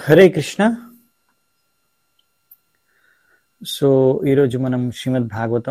Hare Krishna so ఈరోజు మనం శ్రీమద్ భాగవతం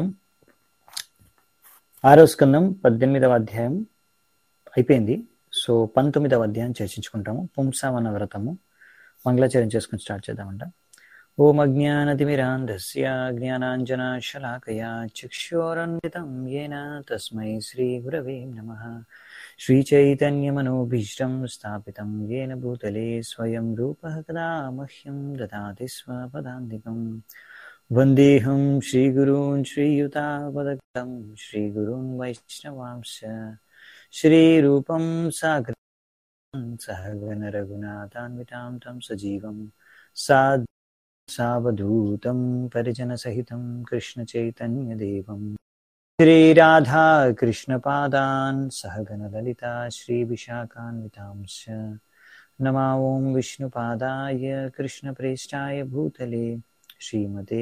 ఆరో స్కందం పద్దెనిమిదవ అధ్యాయం అయిపోయింది సో పంతొమ్మిదవ అధ్యాయం చర్చించుకుంటాము పుంసావన వ్రతము మంగళాచరణ చేసుకుని స్టార్ట్ చేద్దామంట ఓం అజ్ఞానతిమిరాంధస్య జ్ఞానాంజనాశలాకయా చక్షోరన్వితం येन తస్మై శ్రీగురవే నమః श्रीचैतन्यमनोभीष्टं स्थापितं येन भूतले स्वयं रूपः कदा मह्यं ददाति स्वपदान्तिकं वन्देऽहं श्रीगुरून् श्रीयुतापदकं श्रीगुरून् वैष्णवांश्च श्रीरूपं साग्रं सहगणरघुनाथान्वितां तं सजीवं सा सावधूतं परिजनसहितं कृष्णचैतन्यदेवम् श्रीराधा कृष्णपादान् सहगणललिता श्रीविशाखान्वितांश्च नमा ॐ विष्णुपादाय कृष्णप्रेष्ठाय भूतले श्रीमते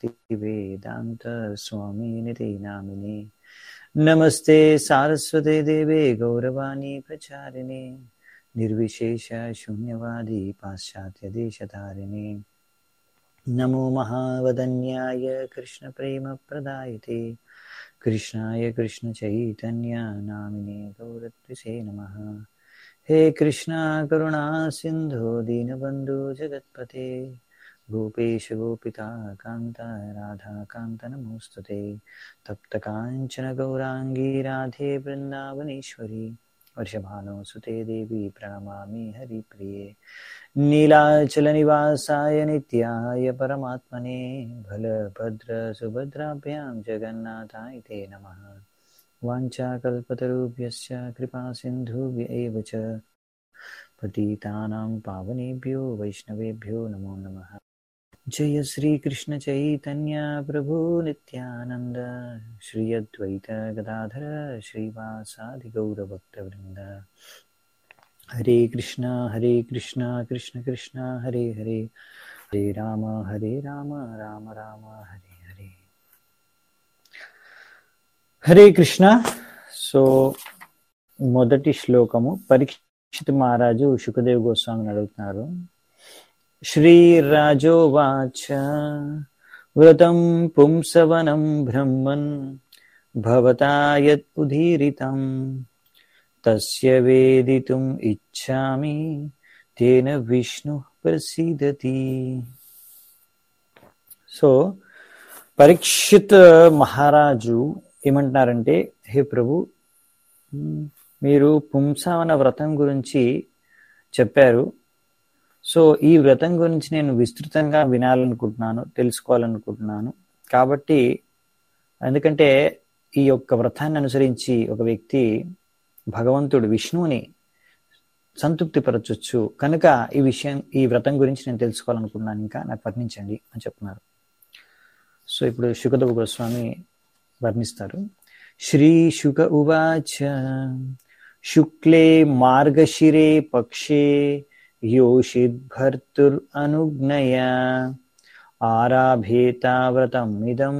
भक्तिवेदान्तस्वामिनिते नामिने नमस्ते सारस्वते देवे गौरवाणी प्रचारिणे निर्विशेषशून्यवादी पाश्चात्यदेशतारिणे नमो महावदन्याय कृष्णप्रेमप्रदायते कृष्णाय कृष्णचैतन्य नामिने गौरत्विषे नमः हे कृष्णा करुणा सिन्धो दीनबन्धु जगत्पते गोपेश गोपिका कान्त राधाकान्त नमोऽस्तु ते तप्तकाञ्चन गौराङ्गी राधे वृन्दावनेश्वरी वर्षभानुसुते देवी प्रणमामि हरिप्रिये नीलाचलनिवासाय नित्याय परमात्मने बलभद्रसुभद्राभ्यां जगन्नाथाय ते नमः वाञ्छाकल्पतरुभ्यश्च कृपासिन्धुभ्य एव च पतितानां पावनेभ्यो वैष्णवेभ्यो नमो नमः जय श्रीकृष्णचैतन्य प्रभु नित्यानन्द श्री अद्वैत गदाधर श्रीवासादिगौरभक्तवृन्द हरे कृष्णा हरे कृष्णा कृष्ण कृष्णा हरे हरे हरे राम हरे राम राम राम हरे हरे హరే కృష్ణ సో మొదటి శ్లోకము పరీక్షిత్ మహారాజు సుఖదేవ్ గోస్వామిని అడుగుతున్నారు శ్రీరాజోవాచ వ్రతం పుంసవనం బ్రహ్మన్ భవతా యత్ ఉదీరితం తస్య వేదితుం ఇచ్చామి తేన విష్ణు ప్రసీదతి సో పరీక్షిత్ మహారాజు ఏమంటున్నారంటే హే ప్రభు మీరు పుంసావన వ్రతం గురించి చెప్పారు సో ఈ వ్రతం గురించి నేను విస్తృతంగా వినాలనుకుంటున్నాను తెలుసుకోవాలనుకుంటున్నాను కాబట్టి ఎందుకంటే ఈ యొక్క వ్రతాన్ని అనుసరించి ఒక వ్యక్తి భగవంతుడు విష్ణువుని సంతృప్తిపరచొచ్చు కనుక ఈ విషయం ఈ వ్రతం గురించి నేను తెలుసుకోవాలనుకున్నాను ఇంకా నాకు వర్ణించండి అని చెప్తున్నారు సో ఇప్పుడు శుకదేవ గోస్వామి వర్ణిస్తారు శ్రీ శుక ఉవాచ శుక్లే మార్గశిరే పక్షే యోషిద్భర్తుర్ అనుజ్ఞయ ఆరాభేతావ్రతం ఇదం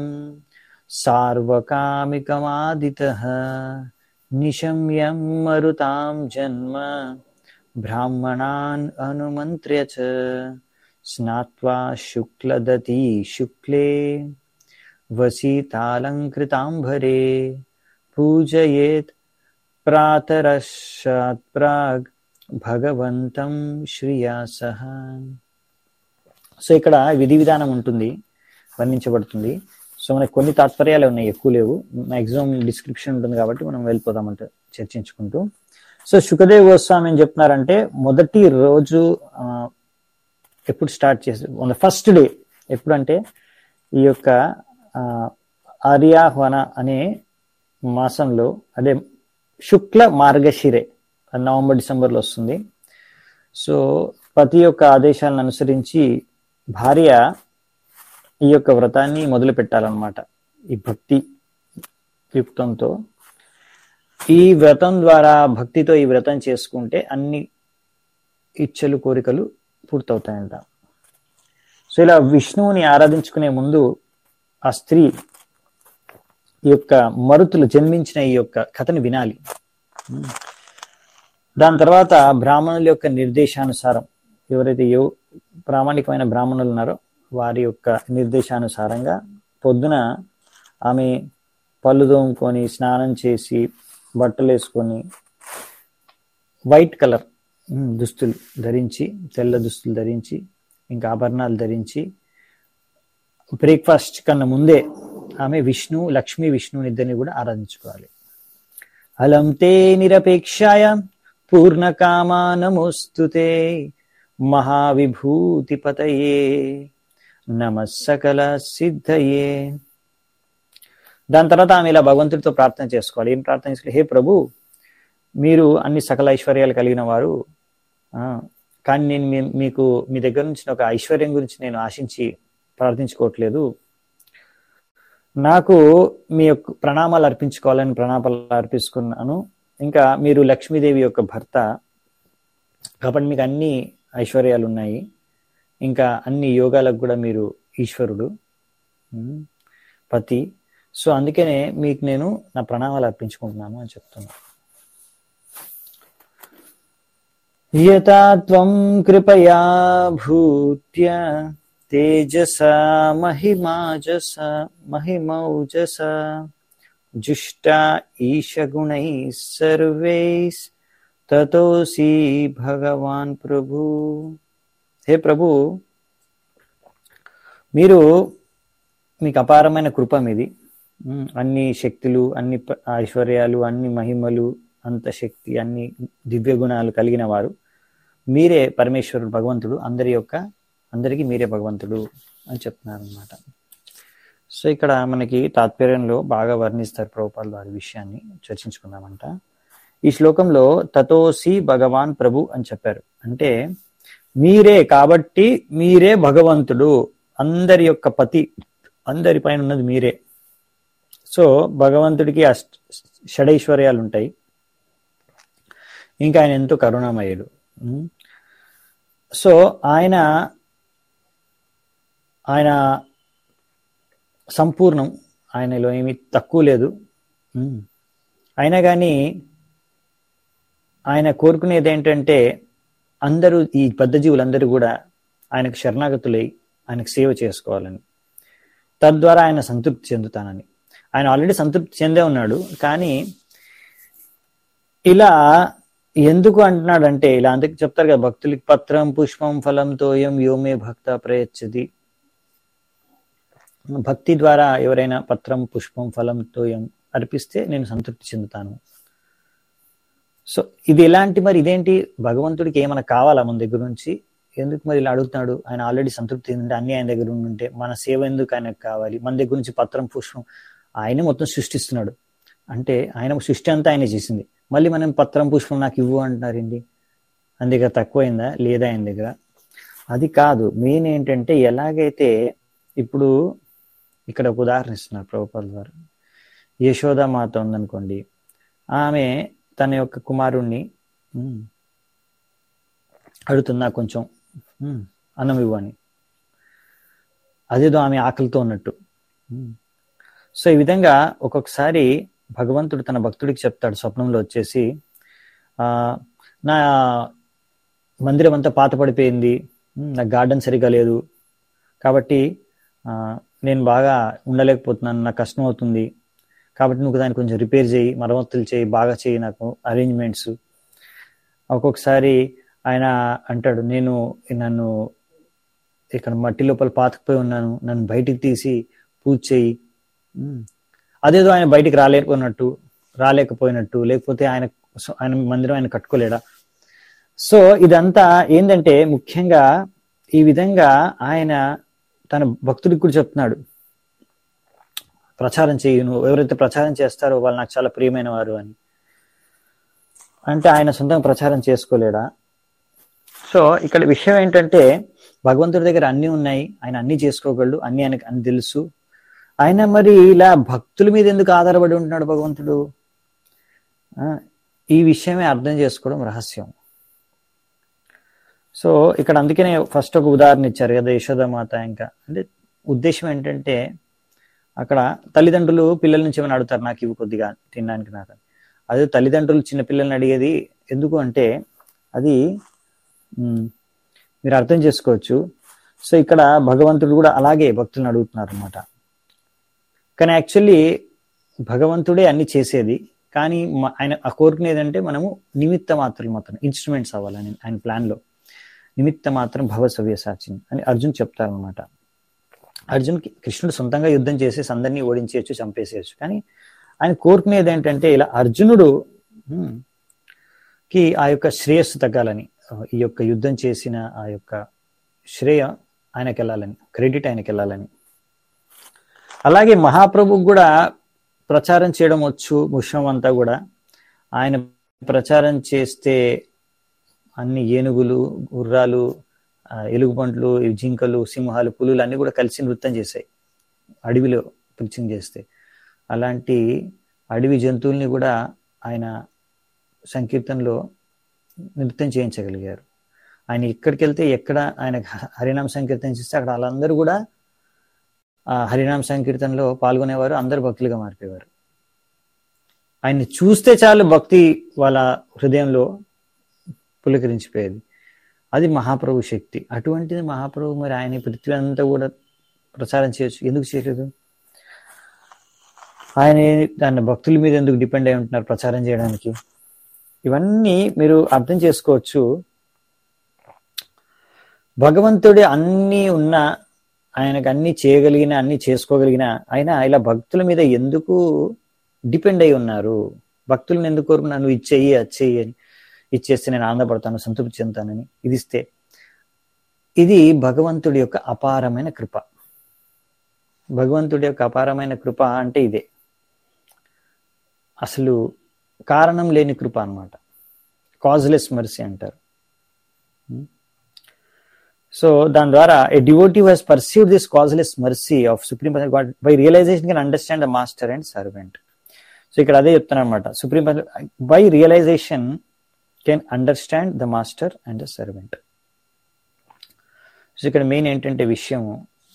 సార్వకామికమాదిత నిశమ్యం మరుతాం జన్మ బ్రాహ్మణాన్ అనుమంత్ర్య చ స్నాత్వా శుక్లదతి శుక్లే వసీతాలంకృతాంబరే పూజయేత్ ప్రాతరశాత్ ప్రాగ్ భగవంతం శ్రియా సహ సో ఇక్కడ విధి విధానం ఉంటుంది వర్ణించబడుతుంది సో మనకి కొన్ని తాత్పర్యాలు ఉన్నాయి ఎక్కువ లేవు మ్యాక్సిమం డిస్క్రిప్షన్ ఉంటుంది కాబట్టి మనం వెళ్ళిపోదామంట చర్చించుకుంటూ సో సుఖదేవ్ గోస్వామి ఏం చెప్తున్నారంటే మొదటి రోజు ఎప్పుడు స్టార్ట్ చేసి ఆన్ ద ఫస్ట్ డే ఎప్పుడంటే ఈ యొక్క ఆర్యాహ్వన అనే మాసంలో అదే శుక్ల మార్గశిరే నవంబర్ డిసెంబర్లో వస్తుంది సో ప్రతి యొక్క ఆదేశాలను అనుసరించి భార్య ఈ యొక్క వ్రతాన్ని మొదలు పెట్టాలన్నమాట ఈ భక్తి యుక్తంతో ఈ వ్రతం ద్వారా భక్తితో ఈ వ్రతం చేసుకుంటే అన్ని ఇచ్చలు కోరికలు పూర్తవుతాయంట సో ఇలా విష్ణువుని ఆరాధించుకునే ముందు ఆ స్త్రీ ఈ యొక్క మరుతులు జన్మించిన ఈ యొక్క కథని వినాలి దాని తర్వాత బ్రాహ్మణుల యొక్క నిర్దేశానుసారం ఎవరైతే యో ప్రామాణికమైన బ్రాహ్మణులు ఉన్నారో వారి యొక్క నిర్దేశానుసారంగా పొద్దున ఆమె పళ్ళు దోముకొని స్నానం చేసి బట్టలు వేసుకొని వైట్ కలర్ ఉమ్, దుస్తులు ధరించి తెల్ల దుస్తులు ధరించి ఇంకా ఆభరణాలు ధరించి బ్రేక్ఫాస్ట్ కన్నా ముందే ఆమె విష్ణు లక్ష్మి విష్ణుని ఇద్దరిని కూడా ఆరాధించుకోవాలి అలం తే నిరపేక్షాయ పూర్ణకామా నమోస్తుతే మహావిభూతిపతయే నమ సకల సిద్ధయే దాని తర్వాత ఆమె ఇలా భగవంతుడితో ప్రార్థన చేసుకోవాలి ఏం ప్రార్థన చేసుకోవాలి హే ప్రభు మీరు అన్ని సకల ఐశ్వర్యాలు కలిగిన వారు ఆ, కానీ నేను మీ- మీకు మీ దగ్గర నుంచి ఒక ఐశ్వర్యం గురించి నేను ఆశించి ప్రార్థించుకోవట్లేదు నాకు మీ యొక్క ప్రణామాలు అర్పించుకోవాలని ప్రణామాలు అర్పించుకున్నాను ఇంకా మీరు లక్ష్మీదేవి యొక్క భర్త కాబట్టి మీకు అన్ని ఐశ్వర్యాలు ఉన్నాయి ఇంకా అన్ని యోగాలకు కూడా మీరు ఈశ్వరుడు ఉమ్, పతి సో అందుకనే మీకు నేను నా ప్రణామాలు అర్పించుకుంటున్నాను అని చెప్తున్నాను యథా త్వం కృపయా భూత్య తేజస మహిమాజస మహిమౌజస జుష్ట ఈశగుణై సర్వైస్ తతోసి భగవాన్ ప్రభు హే ప్రభు మీరు మీకు అపారమైన కృప మీది ఉమ్, అన్ని శక్తులు అన్ని ప- ఐశ్వర్యాలు అన్ని మహిమలు అంత శక్తి అన్ని దివ్య గుణాలు కలిగిన వారు మీరే పరమేశ్వరుడు భగవంతుడు అందరి యొక్క అందరికీ మీరే భగవంతుడు అని చెప్తున్నారు అనమాట సో ఇక్కడ మనకి తాత్పర్యంలో బాగా వర్ణిస్తారు ప్రభుపాల్ వారి విషయాన్ని చర్చించుకుందామంట ఈ శ్లోకంలో తతోసి భగవాన్ ప్రభు అని చెప్పారు అంటే మీరే కాబట్టి మీరే భగవంతుడు అందరి యొక్క పతి అందరి పైన ఉన్నది మీరే సో భగవంతుడికి అష్ట షడైశ్వర్యాలు ఉంటాయి ఇంకా ఆయన ఎంతో కరుణామయుడు ఉమ్. సో ఆయన ఆయన సంపూర్ణం ఆయనలో ఏమీ తక్కువ లేదు ఉమ్. అయినా కానీ ఆయన కోరుకునేది ఏంటంటే అందరూ ఈ పెద్ద జీవులందరూ కూడా ఆయనకు శరణాగతులై ఆయనకు సేవ చేసుకోవాలని తద్వారా ఆయన సంతృప్తి చెందుతానని ఆయన ఆల్రెడీ సంతృప్తి చెందే ఉన్నాడు కానీ ఇలా ఎందుకు అంటున్నాడంటే ఇలా అందుకు చెప్తారు కదా భక్తులకి పత్రం పుష్పం ఫలం తోయం యోమే భక్త ప్రయచ్చది భక్తి ద్వారా ఎవరైనా పత్రం పుష్పం ఫలం తోయం అర్పిస్తే నేను సంతృప్తి చెందుతాను సో ఇది ఎలాంటి మరి ఇదేంటి భగవంతుడికి ఏమైనా కావాలా మన దగ్గర నుంచి ఎందుకు మరి ఇలా అడుగుతున్నాడు ఆయన ఆల్రెడీ సంతృప్తి ఉంటే అన్ని ఆయన దగ్గర ఉంటే మన సేవ ఎందుకు ఆయనకు కావాలి మన దగ్గర నుంచి పత్రం పుష్పం ఆయనే మొత్తం సృష్టిస్తున్నాడు అంటే ఆయన సృష్టి అంతా ఆయన చేసింది మళ్ళీ మనం పత్రం పుష్పం నాకు ఇవ్వు అంటున్నారండి ఆయన దగ్గర తక్కువైందా లేదా ఆయన దగ్గర అది కాదు మెయిన్ ఏంటంటే ఎలాగైతే ఇప్పుడు ఇక్కడ ఒక ఉదాహరణ ఇస్తున్నారు ప్రభుపాల్ గారు యశోదామాత ఉందనుకోండి ఆమె తన యొక్క కుమారుణ్ణి "ఉమ్, అడుగుతున్నా కొంచెం "ఉమ్, అన్నం ఇవ్వని అదేదో ఆమె ఆకలితో ఉన్నట్టు ఉమ్. సో ఈ విధంగా ఒక్కొక్కసారి భగవంతుడు తన భక్తుడికి చెప్తాడు స్వప్నంలో వచ్చేసి ఆ నా మందిరం అంతా పాత పడిపోయింది ఉమ్, నా గార్డెన్ సరిగా లేదు కాబట్టి ఆ, నేను బాగా ఉండలేకపోతున్నాను నాకు కష్టం అవుతుంది కాబట్టి నువ్వు దాన్ని కొంచెం రిపేర్ చేయి మరమ్మతులు చేయి బాగా చేయి నాకు అరేంజ్మెంట్స్ ఒక్కొక్కసారి ఆయన అంటాడు నేను నన్ను ఇక్కడ మట్టి లోపల పాతుకుపోయి ఉన్నాను నన్ను బయటికి తీసి పూజ చేయి ఉమ్. అదేదో ఆయన బయటికి రాలేకున్నట్టు రాలేకపోయినట్టు లేకపోతే ఆయన ఆయన మందిరం ఆయన కట్టుకోలేడా సో ఇదంతా ఏంటంటే ముఖ్యంగా ఈ విధంగా ఆయన తన భక్తుడికి కూడా చెప్తున్నాడు ప్రచారం చేయి నువ్వు ఎవరైతే ప్రచారం చేస్తారో వాళ్ళు నాకు చాలా ప్రియమైన వారు అని అంటే ఆయన సొంతంగా ప్రచారం చేసుకోలేడా సో ఇక్కడ విషయం ఏంటంటే భగవంతుడి దగ్గర అన్ని ఉన్నాయి ఆయన అన్ని చేసుకోగలడు అన్ని ఆయనకు అన్ని తెలుసు ఆయన మరి ఇలా భక్తుల మీద ఎందుకు ఆధారపడి ఉంటున్నాడు భగవంతుడు ఆ, ఈ విషయమే అర్థం చేసుకోవడం రహస్యం సో ఇక్కడ అందుకనే ఫస్ట్ ఒక ఉదాహరణ ఇచ్చారు కదా యశోదామాత ఇంకా అంటే ఉద్దేశం ఏంటంటే అక్కడ తల్లిదండ్రులు పిల్లల నుంచి ఏమైనా అడుగుతారు నాకు ఇవి కొద్దిగా తినడానికి నాకు అదే తల్లిదండ్రులు చిన్న పిల్లల్ని అడిగేది ఎందుకు అంటే అది ఉమ్, మీరు అర్థం చేసుకోవచ్చు సో ఇక్కడ భగవంతుడు కూడా అలాగే భక్తులను అడుగుతున్నారు అనమాట కానీ యాక్చువల్లీ భగవంతుడే అన్ని చేసేది కానీ మ- ఆయన ఆ కోరుకునేది అంటే మనము నిమిత్త మాత్రం మాత్రం ఇన్స్ట్రుమెంట్స్ అవ్వాలని ఆయన ప్లాన్ లో నిమిత్త మాత్రం భవ సవ్యసాచిన్ అని అర్జున్ చెప్తారనమాట అర్జున్కి కృష్ణుడు సొంతంగా యుద్ధం చేసేసి అందరినీ ఓడించేయచ్చు చంపేసేయచ్చు కానీ ఆయన కోరుకునేది ఏంటంటే ఇలా అర్జునుడు హ్మ్, కి ఆ యొక్క శ్రేయస్సు తగ్గాలని ఆ, ఈ యొక్క యుద్ధం చేసిన ఆ యొక్క శ్రేయ ఆయనకి వెళ్ళాలని క్రెడిట్ ఆయనకి వెళ్ళాలని అలాగే మహాప్రభుకు కూడా ప్రచారం చేయడం వచ్చు విషయం అంతా కూడా ఆయన ప్రచారం చేస్తే అన్ని ఏనుగులు గుర్రాలు ఆ, ఎలుగుబంట్లు ఈ జింకలు సింహాలు పులులు అన్ని కూడా కలిసి నృత్యం చేశాయి అడవిలో ప్రీచింగ్ చేస్తే అలాంటి అడవి జంతువుల్ని కూడా ఆయన సంకీర్తనలో నృత్యం చేయించగలిగారు ఆయన ఎక్కడికి వెళ్తే ఎక్కడ ఆయన హరినామ సంకీర్తన చేస్తే అక్కడ వాళ్ళందరూ కూడా ఆ హరినామ సంకీర్తనలో పాల్గొనేవారు అందరు భక్తులుగా మారిపోయేవారు ఆయన్ని చూస్తే చాలు భక్తి వాళ్ళ హృదయంలో పులకరించిపోయేది అది మహాప్రభు శక్తి అటువంటిది మహాప్రభు మరి ఆయన పృథ్వీ అంతా కూడా ప్రచారం చేయొచ్చు ఎందుకు చేయలేదు ఆయన దాన్ని భక్తుల మీద ఎందుకు డిపెండ్ అయి ఉంటున్నారు ప్రచారం చేయడానికి ఇవన్నీ మీరు అర్థం చేసుకోవచ్చు భగవంతుడి అన్ని ఉన్న ఆయనకు అన్ని చేయగలిగిన అన్ని చేసుకోగలిగిన ఆయన ఇలా భక్తుల మీద ఎందుకు డిపెండ్ అయి ఉన్నారు భక్తులను ఎందుకు కోరుకున్నా నువ్వు ఇచ్చేయి అది చెయ్యి అని ఇచ్చేస్తే నేను ఆనందపడతాను సంతృప్తి చెందుతానని ఇది ఇస్తే ఇది భగవంతుడి యొక్క అపారమైన కృప భగవంతుడి యొక్క అపారమైన కృప అంటే ఇదే అసలు కారణం లేని కృప అన్నమాట కాజ్లెస్ మర్సీ అంటారు సో దాని ద్వారా a devotee has perceive this causeless mercy of supreme god by realization can understand the master and servant so ఇక్కడ అదే చెప్తాను అనమాట supreme by realization can understand the master and the servant so ఇక్కడ main ఏంటంటే విషయము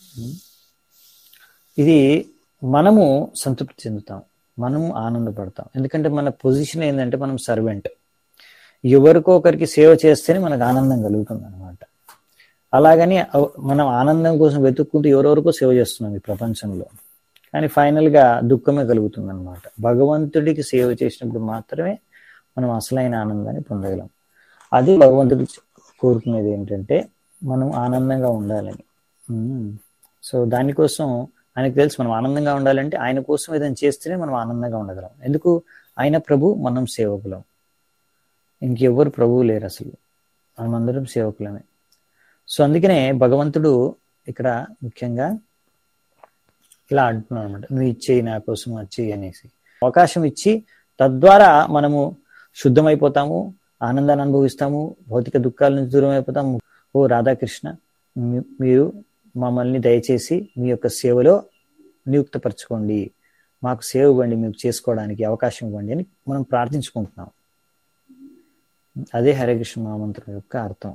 ఇది మనము సంతృప్తి చెందుతాం మనము ఆనందపడతాం ఎందుకంటే మన పొజిషన్ ఏంటంటే మనం సర్వెంట్ ఎవరికో ఒకరికి సేవ చేస్తేనే మనకు ఆనందం కలుగుతుంది అనమాట అలాగని అవ్- మనం ఆనందం కోసం వెతుక్కుంటూ ఎవరెవరికో సేవ చేస్తున్నాం ఈ ప్రపంచంలో కానీ ఫైనల్ గా దుఃఖమే కలుగుతుంది అనమాట భగవంతుడికి సేవ చేసినప్పుడు మాత్రమే మనం అసలైన ఆనందాన్ని పొందగలం అది భగవంతుడు కోరుకునేది ఏంటంటే మనం ఆనందంగా ఉండాలని ఉమ్. సో దానికోసం ఆయనకు తెలుసు మనం ఆనందంగా ఉండాలంటే ఆయన కోసం ఏదైనా చేస్తేనే మనం ఆనందంగా ఉండగలం ఎందుకు ఆయన ప్రభు మనం సేవకులం ఇంకెవ్వరు ప్రభువు లేరు అసలు మనమందరం సేవకులమే సో అందుకనే భగవంతుడు ఇక్కడ ముఖ్యంగా ఇలా అంటున్నాడు అనమాట నువ్వు ఇచ్చేయి నా కోసం వచ్చేయి అనేసి అవకాశం ఇచ్చి తద్వారా మనము శుద్ధమైపోతాము ఆనందాన్ని అనుభవిస్తాము భౌతిక దుఃఖాల నుంచి దూరం అయిపోతాము ఓ రాధాకృష్ణ మీ- మీరు మమ్మల్ని దయచేసి మీ యొక్క సేవలో నియుక్తపరచుకోండి మాకు సేవ ఇవ్వండి మీకు చేసుకోవడానికి అవకాశం ఇవ్వండి అని మనం ప్రార్థించుకుంటున్నాం అదే హరే కృష్ణ మహామంత్రం యొక్క అర్థం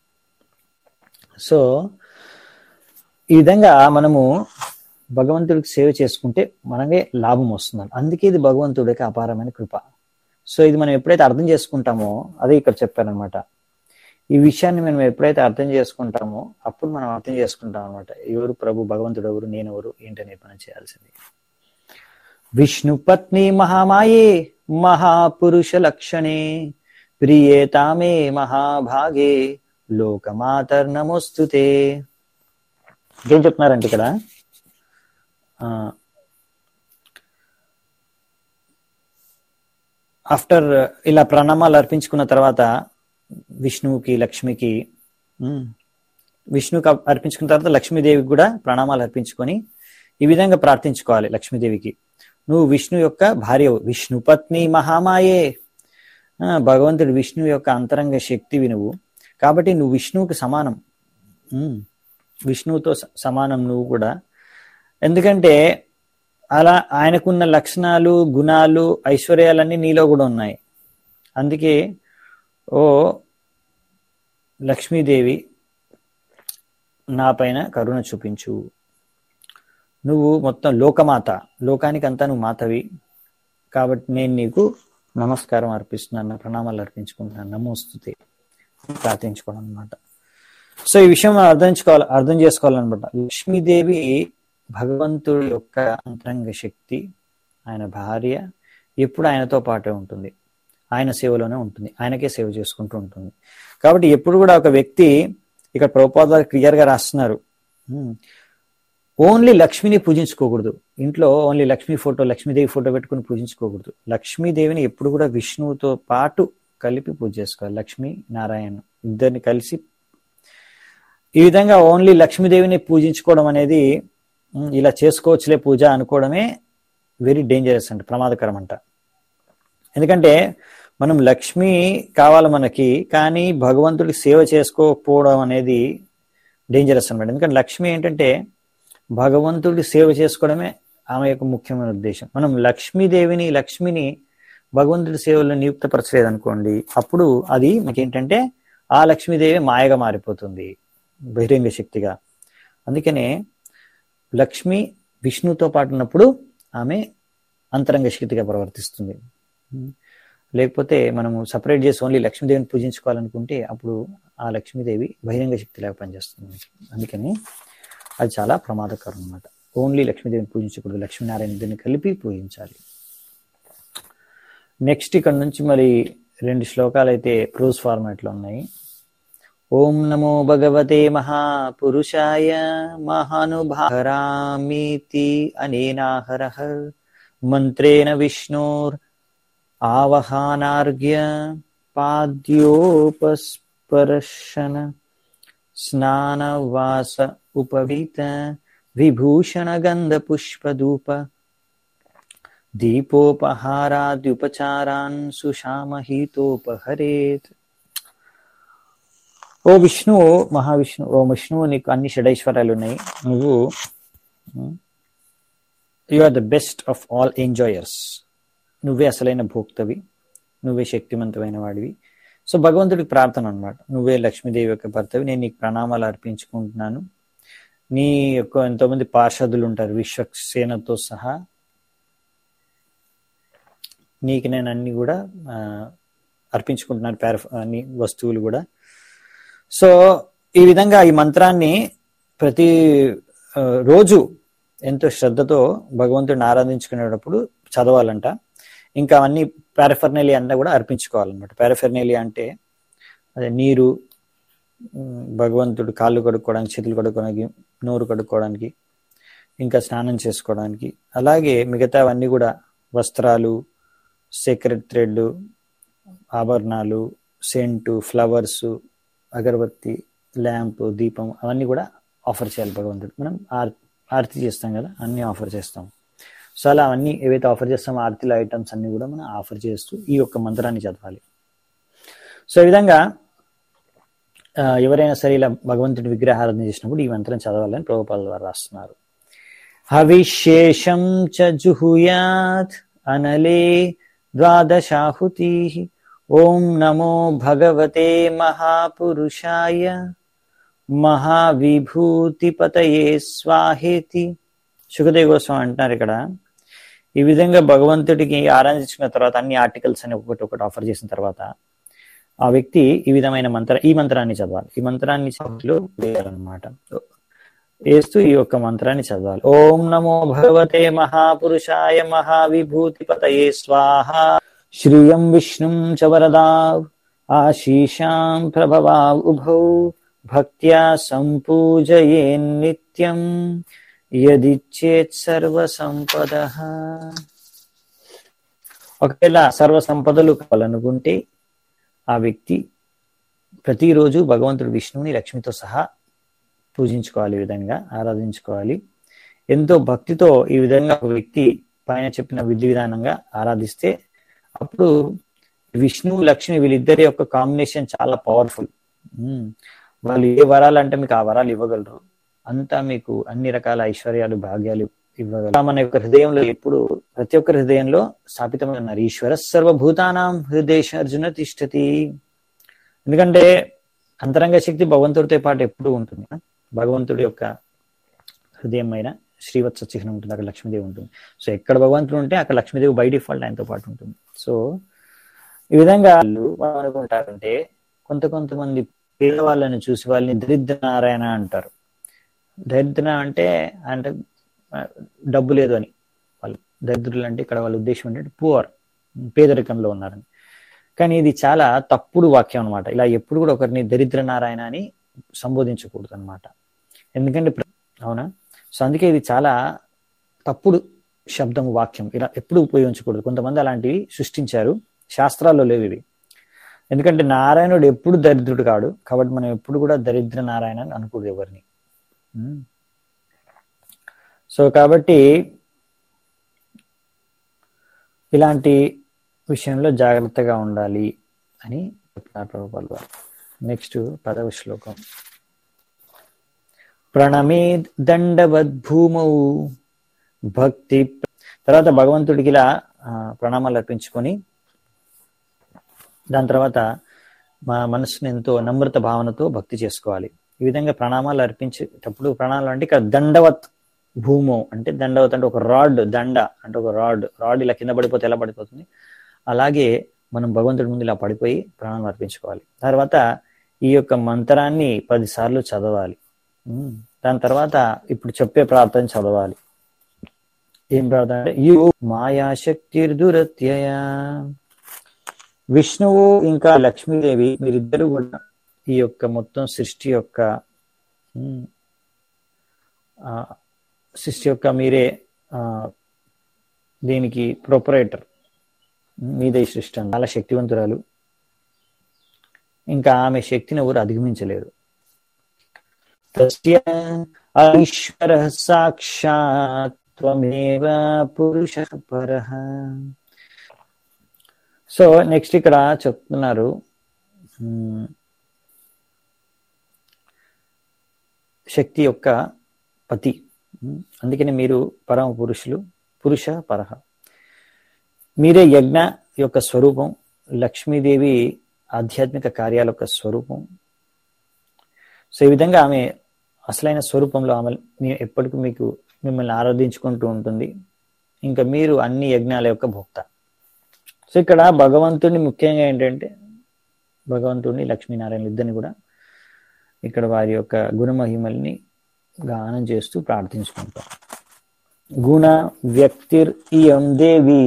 సో ఈ విధంగా మనము భగవంతుడికి సేవ చేసుకుంటే మనమే లాభం వస్తుంది అందుకే ఇది భగవంతుడికి అపారమైన కృప సో ఇది మనం ఎప్పుడైతే అర్థం చేసుకుంటామో అదే ఇక్కడ చెప్పారనమాట ఈ విషయాన్ని మనం ఎప్పుడైతే అర్థం చేసుకుంటామో అప్పుడు మనం అర్థం చేసుకుంటాం అనమాట ఎవరు ప్రభు భగవంతుడు ఎవరు నేను ఎవరు ఏంటనేది మనం చేయాల్సింది విష్ణు పత్ని మహామాయే మహాపురుష లక్షణే ప్రియే తామే మహాభాగే లోకమాతర్ నమోస్తుతే ఏం చెప్తున్నారంటే ఇక్కడ ఆఫ్టర్ ఇలా ప్రణామాలు అర్పించుకున్న తర్వాత విష్ణువుకి లక్ష్మికి ఉమ్, విష్ణువుకి అప్- అర్పించుకున్న తర్వాత లక్ష్మీదేవికి కూడా ప్రణామాలు అర్పించుకొని ఈ విధంగా ప్రార్థించుకోవాలి లక్ష్మీదేవికి నువ్వు విష్ణు యొక్క భార్య విష్ణు పత్ని మహామాయే ఆ, భగవంతుడు విష్ణువు యొక్క అంతరంగ శక్తివి నువ్వు కాబట్టి నువ్వు విష్ణువుకి సమానం ఉమ్, విష్ణువుతో స- సమానం నువ్వు కూడా ఎందుకంటే అలా ఆయనకున్న లక్షణాలు గుణాలు ఐశ్వర్యాలన్నీ నీలో కూడా ఉన్నాయి అందుకే ఓ లక్ష్మీదేవి నా పైన కరుణ చూపించు నువ్వు మొత్తం లోకమాత లోకానికి అంతా నువ్వు మాతవి కాబట్టి నేను నీకు నమస్కారం అర్పిస్తున్నాను నా ప్రణామాలు అర్పించుకుంటున్నాను నమోస్తుతే ప్రార్థించుకోవడం అనమాట సో ఈ విషయం మనం అర్థం చేసుకోవాలి అర్థం చేసుకోవాలన్నమాట లక్ష్మీదేవి భగవంతుడి యొక్క అంతరంగ శక్తి ఆయన భార్య ఎప్పుడు ఆయనతో పాటే ఉంటుంది ఆయన సేవలోనే ఉంటుంది ఆయనకే సేవ చేసుకుంటూ ఉంటుంది కాబట్టి ఎప్పుడు కూడా ఒక వ్యక్తి ఇక్కడ ప్రభుపాద క్లియర్ గా రాస్తున్నారు ఓన్లీ లక్ష్మిని పూజించుకోకూడదు ఇంట్లో only Lakshmi photo Lakshmidevi photo పెట్టుకుని పూజించుకోకూడదు లక్ష్మీదేవిని ఎప్పుడు కూడా విష్ణువుతో పాటు కలిపి పూజ చేసుకోవాలి లక్ష్మీ నారాయణ ఇద్దరిని కలిసి ఈ విధంగా ఓన్లీ లక్ష్మీదేవిని పూజించుకోవడం అనేది ఉమ్, ఇలా చేసుకోవచ్చులే పూజ అనుకోవడమే వెరీ డేంజరస్ అంట ప్రమాదకరం అంట ఎందుకంటే మనం లక్ష్మి కావాలి మనకి కానీ భగవంతుడికి సేవ చేసుకోకపోవడం అనేది డేంజరస్ అనమాట ఎందుకంటే లక్ష్మి ఏంటంటే భగవంతుడికి సేవ చేసుకోవడమే ఆమె యొక్క ముఖ్యమైన ఉద్దేశం మనం లక్ష్మీదేవిని లక్ష్మిని భగవంతుడి సేవలో నియుక్తపరచలేదు అనుకోండి అప్పుడు అది మనకేంటంటే ఆ లక్ష్మీదేవి మాయగా మారిపోతుంది బహిరంగ శక్తిగా అందుకనే లక్ష్మి విష్ణుతో పాటు ఉన్నప్పుడు ఆమె అంతరంగ శక్తిగా ప్రవర్తిస్తుంది లేకపోతే మనము సపరేట్ చేసి ఓన్లీ లక్ష్మీదేవిని పూజించుకోవాలనుకుంటే అప్పుడు ఆ లక్ష్మీదేవి బహిరంగ శక్తిలాగా పనిచేస్తుంది అందుకని అది చాలా ప్రమాదకరం అన్నమాట ఓన్లీ లక్ష్మీదేవిని పూజించకూడదు లక్ష్మీనారాయణ ఇద్దరిని కలిపి పూజించాలి నెక్స్ట్ ఇక్కడ నుంచి మరి రెండు శ్లోకాలు అయితే ప్రోజ్ ఫార్మాట్ లో ఉన్నాయి ఓం నమో భగవతే మహాపురుషాయ మహానుభారామీతి అనేనాహర మంత్రేణ విష్ణోర్ ఆవహానార్ఘ్య పాద్యోపస్పర్శన స్నానవాస ఉపవీత విభూషణ గంధ పుష్పదూప దీపోపహారాద్యుపచారాన్ సుషామహీతోపహరేత్ ఓ విష్ణు మహావిష్ణు ఓ విష్ణువు నీకు అన్ని షడైశ్వర్యాలు ఉన్నాయి నువ్వు you are the best of all enjoyers నువ్వే అసలైన భోక్తవి నువ్వే శక్తివంతమైన వాడివి సో భగవంతుడికి ప్రార్థన అనమాట నువ్వే లక్ష్మీదేవి యొక్క భర్తవి నేను నీకు ప్రణామాలు అర్పించుకుంటున్నాను నీ యొక్క ఎంతోమంది పార్షదులు ఉంటారు విశ్వక్సేనతో సహా నీకు నేను అన్ని కూడా ఆ, అర్పించుకుంటున్నాను పేర అన్ని వస్తువులు కూడా సో ఈ విధంగా ఈ మంత్రాన్ని ప్రతి ఆ, రోజు ఎంతో శ్రద్ధతో భగవంతుడిని ఆరాధించుకునేటప్పుడు చదవాలంట ఇంకా అవన్నీ పారఫర్నేలియా అన్నీ కూడా అర్పించుకోవాలన్నమాట పారఫర్నేలియా అంటే అదే నీరు ఉమ్, భగవంతుడు కాళ్ళు కడుక్కోవడానికి చేతులు కడుక్కోవడానికి నోరు కడుక్కోవడానికి ఇంకా స్నానం చేసుకోవడానికి అలాగే మిగతావన్నీ కూడా వస్త్రాలు సీక్రెట్ థ్రెడ్ ఆభరణాలు సెంటు ఫ్లవర్స్ అగరబత్తి ల్యాంప్ దీపం అవన్నీ కూడా ఆఫర్ చేయాలి భగవంతుడు మనం ఆర్ ఆరతి చేస్తాం కదా అన్ని ఆఫర్ చేస్తాం సో అలా అవన్నీ ఏవైతే ఆఫర్ చేస్తామో ఆరతిలో ఐటమ్స్ అన్ని కూడా మనం ఆఫర్ చేస్తూ ఈ యొక్క మంత్రాన్ని చదవాలి సో ఈ విధంగా ఆ, ఎవరైనా సరే ఇలా భగవంతుడి విగ్రహారాధన చేసినప్పుడు ఈ మంత్రం చదవాలని ప్రభుపాల ద్వారా రాస్తున్నారు హవిశేషం చ జుహుయాత్ అనలే ద్వాదశాహుతి ఓం నమో భగవతే మహాపురుషాయ మహావిభూతిపతయే స్వాహేతి సుఖదేవ్ గోస్వామి అంటున్నారు ఇక్కడ ఈ విధంగా భగవంతుడికి ఆరాధించిన తర్వాత అన్ని ఆర్టికల్స్ అని ఒకటి ఒకటి ఆఫర్ చేసిన తర్వాత ఆ వ్యక్తి ఈ విధమైన మంత్ర ఈ మంత్రాన్ని చదవాలి ఈ మంత్రాన్ని చదువులో వేయాలన్నమాట వేస్తూ ఈ యొక్క మంత్రాన్ని చదవాలి ఓం నమో భగవతే మహాపురుషాయ మహావిభూతిపతయే స్వాహ శ్రియం విష్ణుం చ వరదావ్ ఆశీషాం ప్రభవావ్ ఉభౌ భక్త్యా సంపూజయే నిత్యం యదిచ్చేత్ సర్వ సంపద ఒకవేళ సర్వ సంపదలు కావాలనుకుంటే ఆ వ్యక్తి ప్రతిరోజు భగవంతుడు విష్ణువుని లక్ష్మితో సహా పూజించుకోవాలి ఈ విధంగా ఆరాధించుకోవాలి ఎంతో భక్తితో ఈ విధంగా ఒక వ్యక్తి పైన చెప్పిన విధి విధానంగా ఆరాధిస్తే అప్పుడు విష్ణువు లక్ష్మి వీళ్ళిద్దరి యొక్క కాంబినేషన్ చాలా పవర్ఫుల్ వాళ్ళు ఏ వరాలు అంటే మీకు ఆ వరాలు ఇవ్వగలరు అంతా మీకు అన్ని రకాల ఐశ్వర్యాలు భాగ్యాలు ఇవ్వగలరు మన యొక్క హృదయంలో ఎప్పుడు ప్రతి ఒక్కరి హృదయంలో స్థాపితమై ఉన్నారు ఈశ్వర సర్వభూతానాం హృదయ అర్జున తిష్టతి ఎందుకంటే అంతరంగ శక్తి భగవంతుడితో పాటు ఎప్పుడూ ఉంటుంది భగవంతుడి యొక్క హృదయం అయిన శ్రీవత్స చిహ్నం ఉంటుంది అక్కడ లక్ష్మీదేవి ఉంటుంది సో ఎక్కడ భగవంతుడు ఉంటే అక్కడ లక్ష్మీదేవి బై డిఫాల్ట్ ఆయనతో పాటు ఉంటుంది సో ఈ విధంగా వాళ్ళు మనం అనుకుంటారంటే కొంత కొంతమంది పేదవాళ్ళని చూసి వాళ్ళని దరిద్ర నారాయణ అంటారు దరిద్ర అంటే అంటే ఆ, డబ్బు లేదు అని వాళ్ళు దరిద్రులు అంటే ఇక్కడ వాళ్ళ ఉద్దేశం ఏంటంటే పువర్ పేదరికంలో ఉన్నారని కానీ ఇది చాలా తప్పుడు వాక్యం అనమాట ఇలా ఎప్పుడు కూడా ఒకరిని దరిద్ర నారాయణ అని సంబోధించకూడదు అనమాట ఎందుకంటే ప్ర- అవునా సో అందుకే ఇది చాలా తప్పుడు శబ్దం వాక్యం ఇలా ఎప్పుడు ఉపయోగించకూడదు కొంతమంది అలాంటివి సృష్టించారు శాస్త్రాల్లో లేవు ఇవి ఎందుకంటే నారాయణుడు ఎప్పుడు దరిద్రుడు కాడు కాబట్టి మనం ఎప్పుడు కూడా దరిద్ర నారాయణ అని అనుకూడదు ఎవరిని ఉమ్. సో కాబట్టి ఇలాంటి విషయంలో జాగ్రత్తగా ఉండాలి అని చెప్తున్నారు ప్రభుపాల్ వారు నెక్స్ట్ పదవ శ్లోకం ప్రణమే దండవద్భూమౌ భక్తి తర్వాత భగవంతుడికి ఇలా ఆ, ప్రణామాలు అర్పించుకొని దాని తర్వాత మా మనసుని ఎంతో నమ్రత భావనతో భక్తి చేసుకోవాలి ఈ విధంగా ప్రణామాలు అర్పించేటప్పుడు ప్రణామాలు అంటే ఇక్కడ దండవత్ భూమో అంటే దండవత్ అంటే ఒక రాడ్ దండ అంటే ఒక రాడ్ రాడ్ ఇలా కింద పడిపోతే ఎలా పడిపోతుంది అలాగే మనం భగవంతుడి ముందు ఇలా పడిపోయి ప్రాణాలు అర్పించుకోవాలి తర్వాత ఈ యొక్క మంత్రాన్ని పది సార్లు చదవాలి ఉమ్. దాని తర్వాత ఇప్పుడు చెప్పే ప్రార్థన చదవాలి ఏం ప్రార్థన అంటే యు మాయాశక్తిర్దురత్యయ విష్ణువు ఇంకా లక్ష్మీదేవి మీరిద్దరు కూడా ఈ యొక్క మొత్తం సృష్టి యొక్క ఉమ్, ఆ, సృష్టి యొక్క మీరే ఆ, దీనికి ప్రొపరేటర్ మీదే ఈ సృష్టి అంతా. చాలా శక్తివంతురాలు ఇంకా ఆమె శక్తిని ఎవరు అధిగమించలేరు తస్య ఈశ్వర సాక్షాత్ త్వమేవ పురుష పరః సో నెక్స్ట్ ఇక్కడ చెప్తున్నారు ఉమ్, శక్తి యొక్క పతి ఉమ్, అందుకని మీరు పరమ పురుషులు పురుష పరహ మీరే యజ్ఞ యొక్క స్వరూపం లక్ష్మీదేవి ఆధ్యాత్మిక కార్యాల యొక్క స్వరూపం సో ఈ విధంగా ఆమె అసలైన స్వరూపంలో ఆమె మీ- ఎప్పటికీ మీకు మిమ్మల్ని ఆరాధించుకుంటూ ఉంటుంది ఇంకా మీరు అన్ని యజ్ఞాల యొక్క భోక్త సో ఇక్కడ భగవంతుడిని ముఖ్యంగా ఏంటంటే భగవంతుడిని లక్ష్మీనారాయణ ఇద్దరిని కూడా ఇక్కడ వారి యొక్క గుణమహిమల్ని గానం చేస్తూ ప్రార్థించుకుంటాం గుణ వ్యక్తిర్ ఇయం దేవి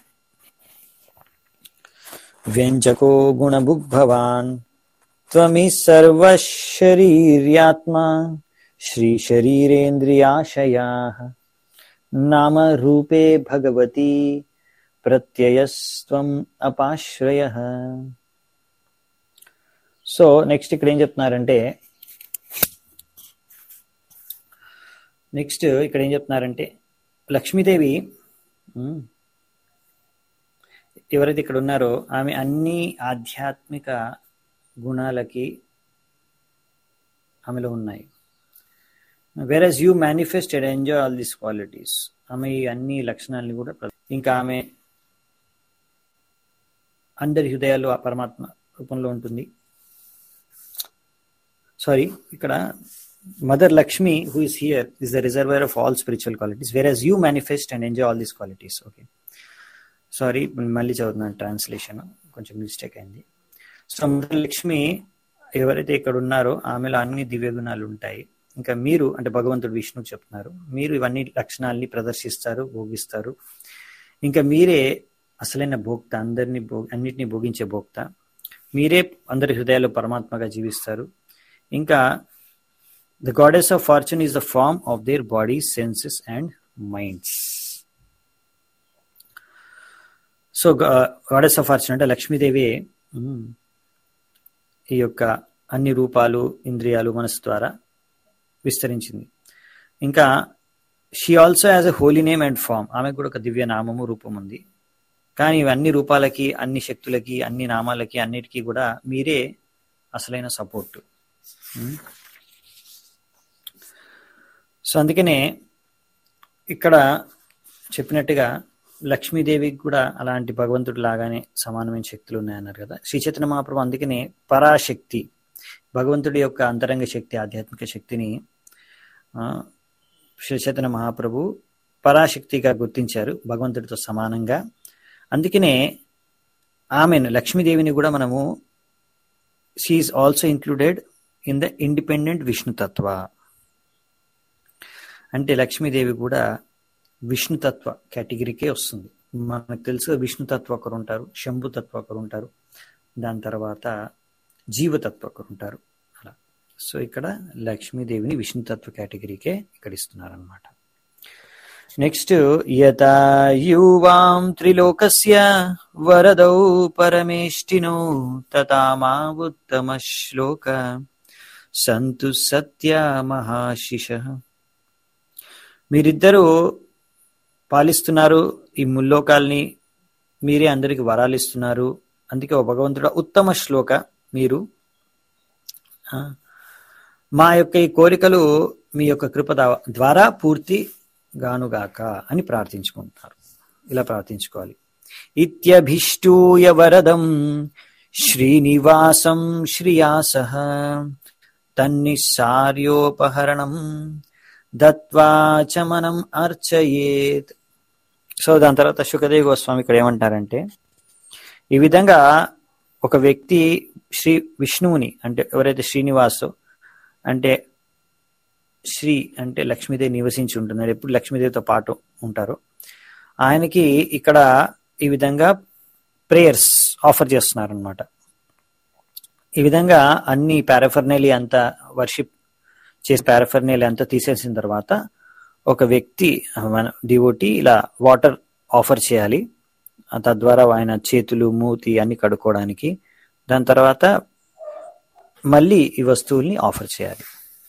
వ్యంజకో గుణభుగ్భవాన్ త్వమి సర్వశరీర్యాత్మా శ్రీశరీరేంద్రియాశయా నామ రూపే భగవతి ప్రత్యయస్త్వం అపాశ్రయ సో నెక్స్ట్ ఇక్కడ ఏం చెప్తున్నారంటే నెక్స్ట్ ఇక్కడ ఏం చెప్తున్నారంటే లక్ష్మీదేవి ఉమ్, ఎవరైతే ఇక్కడ ఉన్నారో ఆమె అన్ని ఆధ్యాత్మిక గుణాలకి ఆమెలో ఉన్నాయి whereas you manifested enjoy all these qualities ఆమె ఈ అన్ని లక్షణాలని కూడా ప్ర- ఇంకా ఆమె అందరి హృదయాల్లో ఆ పరమాత్మ రూపంలో ఉంటుంది సారీ ఇక్కడ mother Lakshmi who is here is the reservoir of all spiritual qualities whereas you manifest and enjoy all these qualities okay sorry మళ్ళీ చదువుతున్నాను ట్రాన్స్లేషన్ కొంచెం మిస్టేక్ అయింది సో మదర్ లక్ష్మి ఎవరైతే ఇక్కడ ఉన్నారో ఆమెలో అన్ని దివ్య గుణాలు ఉంటాయి ఇంకా మీరు అంటే భగవంతుడు విష్ణువు చెప్తున్నారు మీరు ఇవన్నీ లక్షణాలని ప్రదర్శిస్తారు భోగిస్తారు ఇంకా మీరే అసలైన భోక్త అందరినీ భో అన్నిటినీ భోగించే భోక్త మీరే అందరి హృదయాల్లో పరమాత్మగా జీవిస్తారు ఇంకా the goddess of fortune is the form of their body senses and minds so goddess of fortune అంటే లక్ష్మీదేవి ఉమ్, ఈ యొక్క అన్ని రూపాలు ఇంద్రియాలు మనసు ద్వారా విస్తరించింది ఇంకా she also as a holy name and form ఆమెకు కూడా ఒక దివ్య నామము రూపం ఉంది కానీ ఇవన్నీ రూపాలకి అన్ని శక్తులకి అన్ని నామాలకి అన్నిటికీ కూడా మీరే అసలైన సపోర్ట్ సో అందుకనే ఇక్కడ చెప్పినట్టుగా లక్ష్మీదేవికి కూడా అలాంటి భగవంతుడి లాగానే సమానమైన శక్తులు ఉన్నాయన్నారు కదా శ్రీ చైతన్య మహాప్రభు అందుకనే పరాశక్తి భగవంతుడి యొక్క అంతరంగ శక్తి ఆధ్యాత్మిక శక్తిని ఆ, శ్రీ చైతన్య మహాప్రభు పరాశక్తిగా గుర్తించారు భగవంతుడితో సమానంగా అందుకనే ఆమెను లక్ష్మీదేవిని కూడా మనము she is also included in the independent విష్ణుతత్వ అంటే లక్ష్మీదేవి కూడా విష్ణుతత్వ కేటగిరీకే వస్తుంది మనకు తెలుసు విష్ణుతత్వ ఒకరు ఉంటారు శంభుతత్వ ఒకరు ఉంటారు దాని తర్వాత జీవతత్వ ఒకరు ఉంటారు అలా సో ఇక్కడ లక్ష్మీదేవిని విష్ణుతత్వ కేటగిరీకే ఇక్కడ ఇస్తున్నారనమాట నెక్స్ట్ యథా యువాం త్రిలోకస్య వరదౌ పరమేష్టినో తథా మా ఉత్తమ శ్లోక సంతు సత్య మహాశిష మీరిద్దరూ పాలిస్తున్నారు ఈ ముల్లోకాల్ని మీరే అందరికి వరాలు ఇస్తున్నారు అందుకే ఓ భగవంతుడు ఉత్తమ శ్లోక మీరు ఆ, మా యొక్క ఈ కోరికలు మీ యొక్క కృప దా- ద్వారా పూర్తి గానుగాక అని ప్రార్థించుకుంటారు ఇలా ప్రార్థించుకోవాలి ఇత్యభిష్టూయ వరదం శ్రీనివాసం శ్రియాస తన్నిస్సార్యోపహరణం దత్వా చ మనం అర్చయేత్ సో దాని తర్వాత శుకదేవ్ గోస్వామి ఇక్కడ ఏమంటారంటే ఈ విధంగా ఒక వ్యక్తి శ్రీ విష్ణువుని అంటే ఎవరైతే శ్రీనివాసో అంటే శ్రీ అంటే లక్ష్మీదేవి నివసించి ఉంటున్నారు ఎప్పుడు లక్ష్మీదేవితో పాటు ఉంటారు ఆయనకి ఇక్కడ ఈ విధంగా ప్రేయర్స్ ఆఫర్ చేస్తున్నారు అనమాట ఈ విధంగా అన్ని పారాఫర్నేలి అంతా వర్షిప్ చేసి పారాఫర్నేలి అంతా తీసేసిన తర్వాత ఒక వ్యక్తి మన డివోటి ఇలా వాటర్ ఆఫర్ చేయాలి ఆ తద్వారా ఆయన చేతులు మూతి అన్ని కడుక్కోవడానికి దాని తర్వాత మళ్ళీ ఈ వస్తువుల్ని ఆఫర్ చేయాలి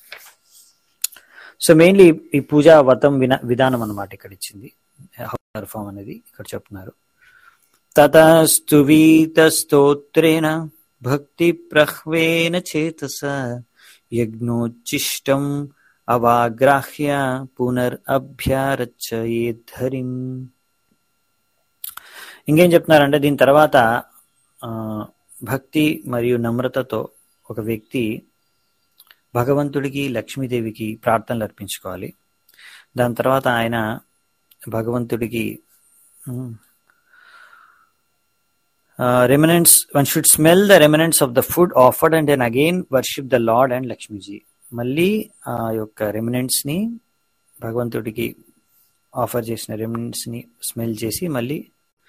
సో మెయిన్లీ ఈ పూజా వ్రతం విన విధానం అన్నమాట ఇక్కడ ఇచ్చింది ఫామ్ అనేది ఇక్కడ చెప్తున్నారు తతస్తు వీతస్తోత్రేణ భక్తి ప్రహ్వేన చేతస యజ్ఞోచ్చిష్టం అవాగ్రాహ్య పునర్ అభ్యారచయేద్ధరిం ఇంకేం చెప్తున్నారంటే దీని తర్వాత ఆ, భక్తి మరియు నమ్రతతో ఒక వ్యక్తి భగవంతుడికి లక్ష్మీదేవికి ప్రార్థనలు అర్పించుకోవాలి దాని తర్వాత ఆయన భగవంతుడికి remnants one should smell the remnants of the food offered and then again worship the lord and Lakshmiji మళ్ళీ ఆ యొక్క రెమినెంట్స్ ని భగవంతుడికి ఆఫర్ చేసిన రెమినెంట్స్ ని స్మెల్ చేసి మళ్ళీ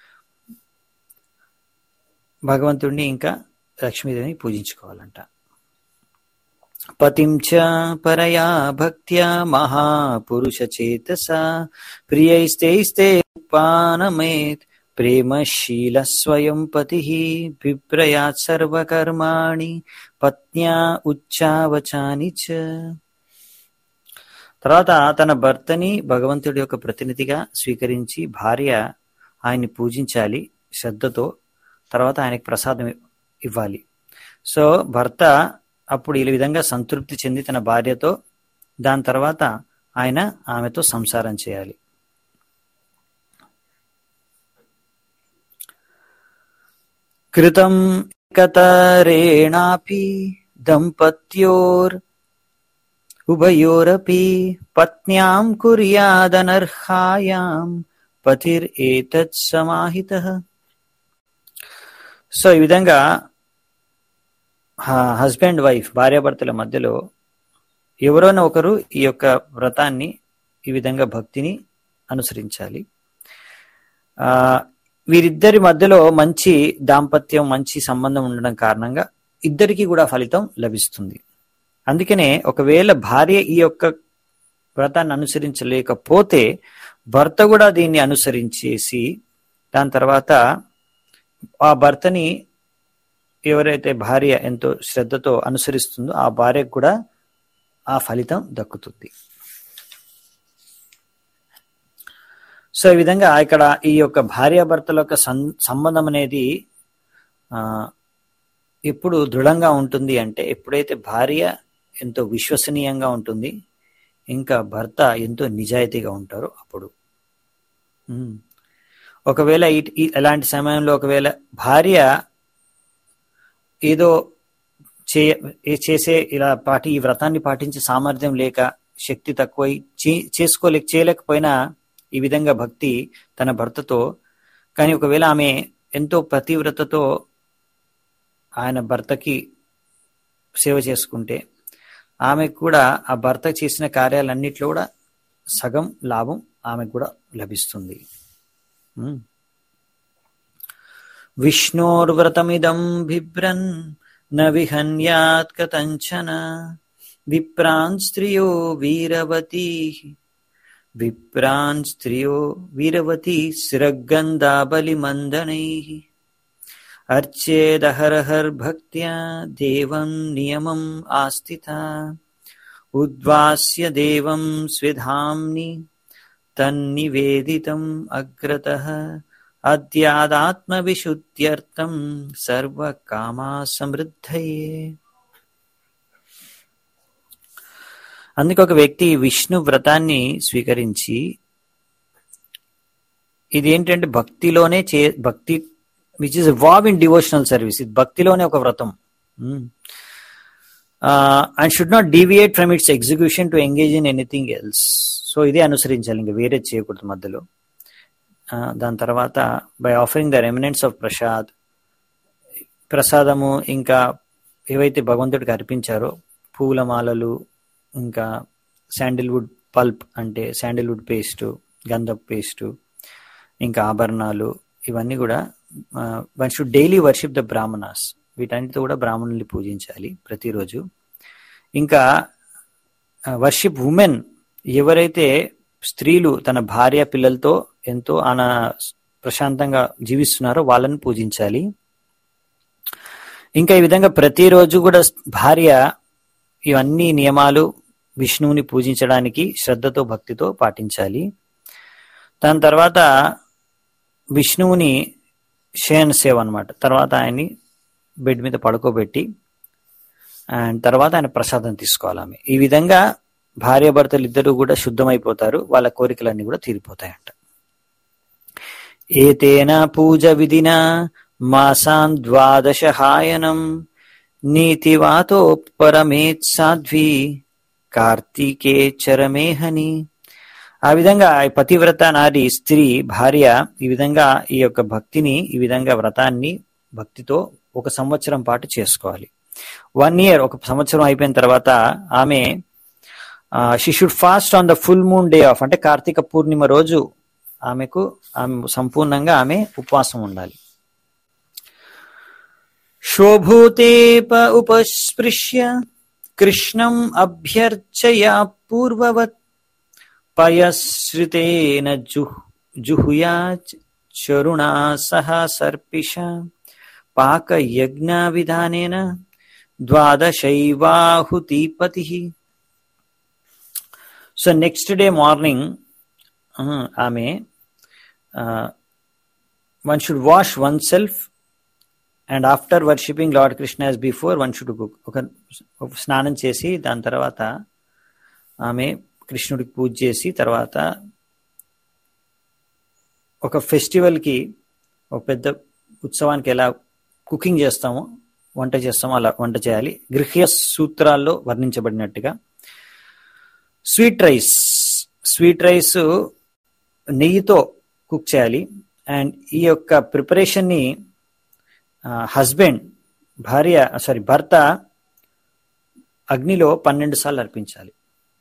భగవంతుడిని ఇంకా లక్ష్మీదేవిని పూజించుకోవాలంట పతిం చ పరయా భక్త్యా మహాపురుష చేతస ప్రియైస్తైస్తే పానమేత్ ప్రేమశీల స్వయం పతి బిప్రయాత్ సర్వకర్మాణి పత్న్యా ఉచ్చావచాని చ తర్వాత తన భర్తని భగవంతుడి యొక్క ప్రతినిధిగా స్వీకరించి భార్య ఆయన్ని పూజించాలి శ్రద్ధతో తర్వాత ఆయనకి ప్రసాదం ఇవ్వాలి సో భర్త అప్పుడు ఈ విధంగా సంతృప్తి చెంది తన భార్యతో దాని తర్వాత ఆయన ఆమెతో సంసారం చేయాలి కృతం కతరేణాపి దంపత్యోర్ ఉభయోరపి పత్న్యాం కుర్యాదనర్హాయాం పతిర్ ఏతత్ సమాహిత సో ఈ విధంగా హస్బెండ్ వైఫ్ భార్యాభర్తల మధ్యలో ఎవరైనా ఒకరు ఈ యొక్క వ్రతాన్ని ఈ విధంగా భక్తిని అనుసరించాలి ఆ వీరిద్దరి మధ్యలో మంచి దాంపత్యం మంచి సంబంధం ఉండడం కారణంగా ఇద్దరికి కూడా ఫలితం లభిస్తుంది అందుకనే ఒకవేళ భార్య ఈ యొక్క వ్రతాన్ని అనుసరించలేకపోతే భర్త కూడా దీన్ని అనుసరించేసి దాని తర్వాత ఆ భర్తని ఎవరైతే భార్య ఎంతో శ్రద్ధతో అనుసరిస్తుందో ఆ భార్యకు కూడా ఆ ఫలితం దక్కుతుంది సో ఈ విధంగా ఇక్కడ ఈ యొక్క భార్యాభర్తల యొక్క సం- సంబంధం అనేది ఆ ఎప్పుడు దృఢంగా ఉంటుంది అంటే ఎప్పుడైతే భార్య ఎంతో విశ్వసనీయంగా ఉంటుంది ఇంకా భర్త ఎంతో నిజాయితీగా ఉంటారో అప్పుడు ఉమ్. ఒకవేళ ఈ- ఈ- ఇలాంటి సమయంలో ఒకవేళ భార్య ఏదో చే ఏ- చేసే ఇలా పాటి ఈ వ్రతాన్ని పాటించే సామర్థ్యం లేక శక్తి తక్కువై చే- చేసుకోలేక చేయలేకపోయినా ఈ విధంగా భక్తి తన భర్తతో కానీ ఒకవేళ ఆమె ఎంతో పతివ్రతతో ఆయన భర్తకి సేవ చేసుకుంటే ఆమెకు కూడా ఆ భర్త చేసిన కార్యాలన్నిట్లో కూడా సగం లాభం ఆమెకు కూడా లభిస్తుంది ఉమ్. విష్ణోర్వ్రతమిదం బిభ్రన్ న విహన్యాత్ కథంచన విప్రాన్ స్త్రియో వీరవతీ విప్రాన్ స్త్రియో వీరవతీ శిరగంధాబలిమందనై అర్చేదహరహర్భక్త్యా దేవం నియమం ఆస్థిత ఉద్వాస్య దేవం స్విధాంని తన్నివేదితం అగ్రతః అద్యాదాత్మవిశుద్ధ్యర్థం సర్వకామా సమృద్ధయే అందుకే ఒక వ్యక్తి విష్ణు వ్రతాన్ని స్వీకరించి ఇది ఏంటంటే భక్తిలోనే చే భక్తి which is vow in devotional service ఇది భక్తిలోనే ఒక వ్రతం and should not deviate from its execution to engage in anything else so ఇదే అనుసరించాలి ఇంకా వేరే చేయకూడదు మధ్యలో ఆ, దాని తర్వాత by offering the remnants of prasad ప్రసాదము ఇంకా ఏవైతే భగవంతుడికి అర్పించారో పూల మాలలు ఇంకా శాండిల్వుడ్ పల్ప్ అంటే శాండిల్వుడ్ పేస్ట్ గంధప్ పేస్ట్ ఇంకా ఆభరణాలు ఇవన్నీ కూడా one should daily worship the brahmanas వీటన్నిటితో కూడా బ్రాహ్మణుల్ని పూజించాలి ప్రతిరోజు ఇంకా వర్షిప్ ఉమెన్ ఎవరైతే స్త్రీలు తన భార్య పిల్లలతో ఎంతో ఆన ప్రశాంతంగా జీవిస్తున్నారో వాళ్ళని పూజించాలి ఇంకా ఈ విధంగా ప్రతిరోజు కూడా భార్య ఇవన్నీ నియమాలు విష్ణువుని పూజించడానికి శ్రద్ధతో భక్తితో పాటించాలి దాని తర్వాత విష్ణువుని శయన సేవ అనమాట తర్వాత ఆయన్ని బెడ్ మీద పడుకోబెట్టి అండ్ తర్వాత ఆయన ప్రసాదం తీసుకోవాలి ఆమె ఈ విధంగా భార్యాభర్తలు ఇద్దరు కూడా శుద్ధమైపోతారు వాళ్ళ కోరికలన్నీ కూడా తీరిపోతాయంట ఏతేన పూజ విధిన మాసాన్ ద్వాదశ హాయనం నీతివాతో పరమేత్ సాధ్వి కార్తీకే చరమేహని ఆ విధంగా ఈ పతివ్రత నారి స్త్రీ భార్య ఈ విధంగా ఈ యొక్క భక్తిని ఈ విధంగా వ్రతాన్ని భక్తితో ఒక సంవత్సరం పాటు చేసుకోవాలి వన్ ఇయర్ ఒక సంవత్సరం అయిపోయిన తర్వాత ఆమె she should fast on the full moon day of అంటే కార్తీక పూర్ణిమ రోజు ఆమెకు ఆమె సంపూర్ణంగా ఆమె ఉపవాసం ఉండాలి శోభూతేప ఉపస్పృశ్య కృష్ణం అభ్యర్చయా పూర్వవత్ పయశ్రితేన జుహ్ జుహుయా చరుణా సహ సర్పిష పాకయజ్ఞ విధానేన ద్వాదశైవాహుతిపతి సో నెక్స్ట్ డే మార్నింగ్ ఆమె one should wash oneself and after worshipping lord Krishna as before one should cook ఒక ఒక స్నానం చేసి దాని తర్వాత ఆమె కృష్ణుడికి పూజ చేసి తర్వాత ఒక ఫెస్టివల్కి ఒక పెద్ద ఉత్సవానికి ఎలా కుకింగ్ చేస్తామో వంట చేస్తామో అలా వంట చేయాలి గృహ్య సూత్రాల్లో వర్ణించబడినట్టుగా స్వీట్ రైస్ స్వీట్ రైస్ నెయ్యితో కుక్ చేయాలి అండ్ ఈ యొక్క ప్రిపరేషన్ని హస్బెండ్ భార్య సారీ భర్త అగ్నిలో పన్నెండు సార్లు అర్పించాలి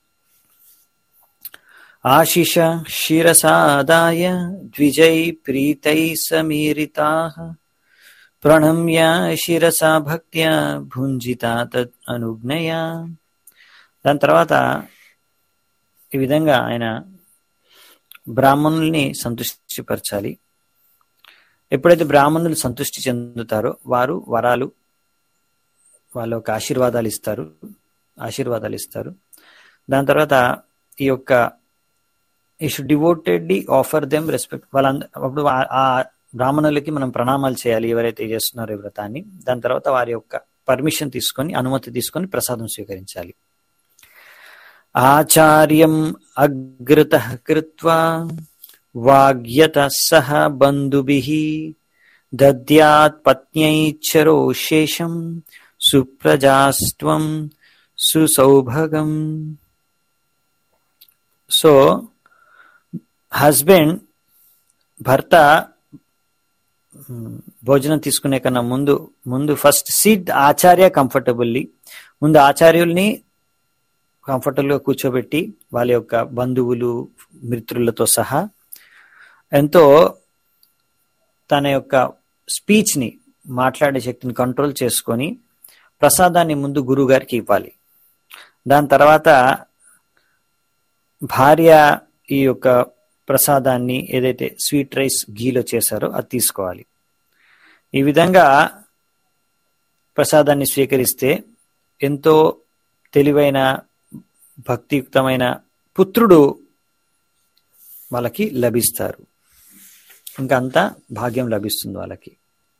ఆశిష శిరసాదాయ ద్విజై ప్రీతై సమీరితా ప్రణమ్య శిరసా భక్త్యా భుంజిత తద్ అనుజ్ఞయా దాని తర్వాత ఈ విధంగా ఆయన బ్రాహ్మణుల్ని సంతృష్టిపరచాలి ఎప్పుడైతే బ్రాహ్మణులు సంతృష్టి చెందుతారో వారు వరాలు వాళ్ళ యొక్క ఆశీర్వాదాలు ఇస్తారు ఆశీర్వాదాలు ఇస్తారు దాని తర్వాత ఈ యొక్క ఈ should devotedly offer them respect వాళ్ళంద అప్పుడు ఆ బ్రాహ్మణులకి మనం ప్రణామాలు చేయాలి ఎవరైతే చేస్తున్నారో ఈ వ్రతాన్ని దాని తర్వాత వారి యొక్క పర్మిషన్ తీసుకొని అనుమతి తీసుకొని ప్రసాదం స్వీకరించాలి ఆచార్యం అగ్రత కృత్వా వాగ్యత సహ బంధుభి దద్యాత్ పత్న్యైచ్చరో శేషం సుప్రజాస్త్వం సుసౌభగం సో హస్బెండ్ భర్త భోజనం తీసుకునే కన్నా ముందు ముందు ఫస్ట్ సీట్ ఆచార్య కంఫర్టబుల్లీ ముందు ఆచార్యుల్ని కంఫర్టబుల్గా కూర్చోబెట్టి వాళ్ళ యొక్క బంధువులు మిత్రులతో సహా ఎంతో తన యొక్క స్పీచ్ని మాట్లాడే శక్తిని కంట్రోల్ చేసుకొని ప్రసాదాన్ని ముందు గురువు గారికి ఇవ్వాలి దాని తర్వాత భార్య ఈ యొక్క ప్రసాదాన్ని ఏదైతే స్వీట్ రైస్ గీలో చేశారో అది తీసుకోవాలి ఈ విధంగా ప్రసాదాన్ని స్వీకరిస్తే ఎంతో తెలివైన భక్తియుక్తమైన పుత్రుడు వాళ్ళకి లభిస్తారు ఇంకా అంతా భాగ్యం లభిస్తుంది వాళ్ళకి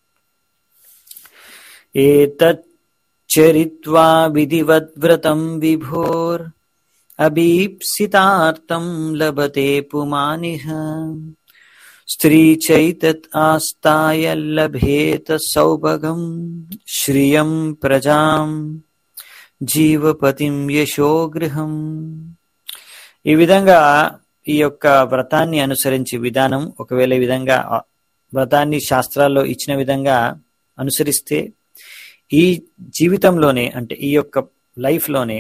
ఏతచ్చరిత్వా విధివద్వ్రతం విభోర్ అభీప్సితార్థం లభతే పుమానిహ స్త్రీ చైతత్ ఆస్తాయ లభేత సౌభగం శ్రియం ప్రజాం జీవపతిం యశోగృహం ఈ విధంగా ఈ యొక్క వ్రతాన్ని అనుసరించి విధానం ఒకవేళ ఈ విధంగా ఆ వ్రతాన్ని శాస్త్రాల్లో ఇచ్చిన విధంగా అనుసరిస్తే ఈ జీవితంలోనే అంటే ఈ యొక్క లైఫ్లోనే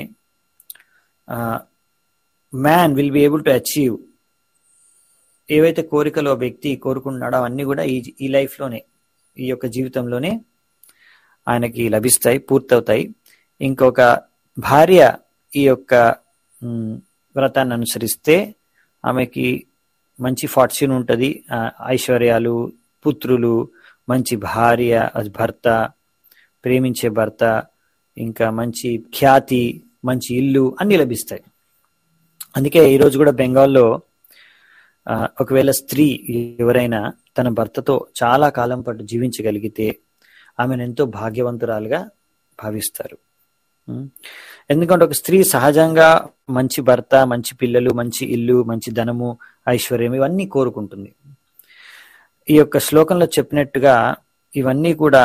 man will be able to achieve ఏవైతే కోరికలు ఆ వ్యక్తి కోరుకుంటున్నాడో అవన్నీ కూడా ఈ ఈ లైఫ్లోనే ఈ యొక్క జీవితంలోనే ఆయనకి లభిస్తాయి పూర్తవుతాయి ఇంకొక భార్య ఈ యొక్క మ్, వ్రతాన్ని అనుసరిస్తే ఆమెకి మంచి ఫార్చ్యూన్ ఉంటుంది ఐశ్వర్యాలు పుత్రులు మంచి భార్య అది భర్త ప్రేమించే భర్త ఇంకా మంచి ఖ్యాతి మంచి ఇల్లు అన్ని లభిస్తాయి అందుకే ఈరోజు కూడా బెంగాల్లో ఆ, ఒకవేళ స్త్రీ ఎవరైనా తన భర్తతో చాలా కాలం పాటు జీవించగలిగితే ఆమెను ఎంతో భాగ్యవంతురాలుగా భావిస్తారు ఉం. ఎందుకంటే ఒక స్త్రీ సహజంగా మంచి భర్త మంచి పిల్లలు మంచి ఇల్లు మంచి ధనము ఐశ్వర్యం ఇవన్నీ కోరుకుంటుంది ఈ యొక్క శ్లోకంలో చెప్పినట్టుగా ఇవన్నీ కూడా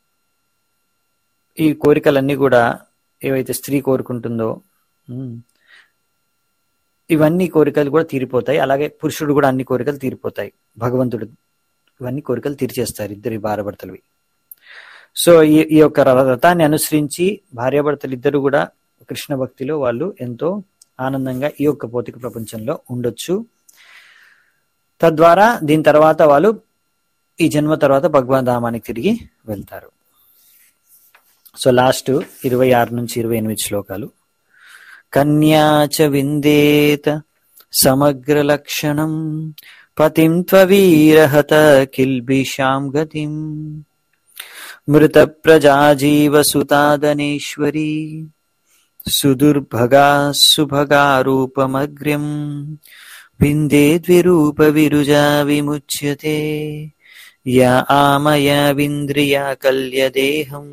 ఈ కోరికలన్నీ కూడా ఏవైతే స్త్రీ కోరుకుంటుందో ఉం, ఇవన్నీ కోరికలు కూడా తీరిపోతాయి అలాగే పురుషుడు కూడా అన్ని కోరికలు తీరిపోతాయి భగవంతుడు ఇవన్నీ కోరికలు తీర్చేస్తారు ఇద్దరి భార్యభర్తలవి సో ఈ ఈ యొక్క వ్రతాన్ని అనుసరించి భార్యాభర్తలు ఇద్దరు కూడా కృష్ణ భక్తిలో వాళ్ళు ఎంతో ఆనందంగా ఈ యొక్క భౌతిక ప్రపంచంలో ఉండొచ్చు తద్వారా దీని తర్వాత వాళ్ళు ఈ జన్మ తర్వాత భగవాన్ ధామానికి తిరిగి వెళ్తారు సో లాస్ట్ ఇరవై ఆరు నుంచి ఇరవై ఎనిమిది శ్లోకాలు కన్యా చ విందేత సమగ్ర లక్షణం పతిం త్వవీరహత కిల్బిషాం గతిం మృత ప్రజాజీవసుతాదనేశ్వరీ సుదుర్భగా సుభగా రూపమగ్ర్యం విందే ద్విరూప విరుజా విముచ్యతే యా ఆమయ వింద్రియా కల్యదేహం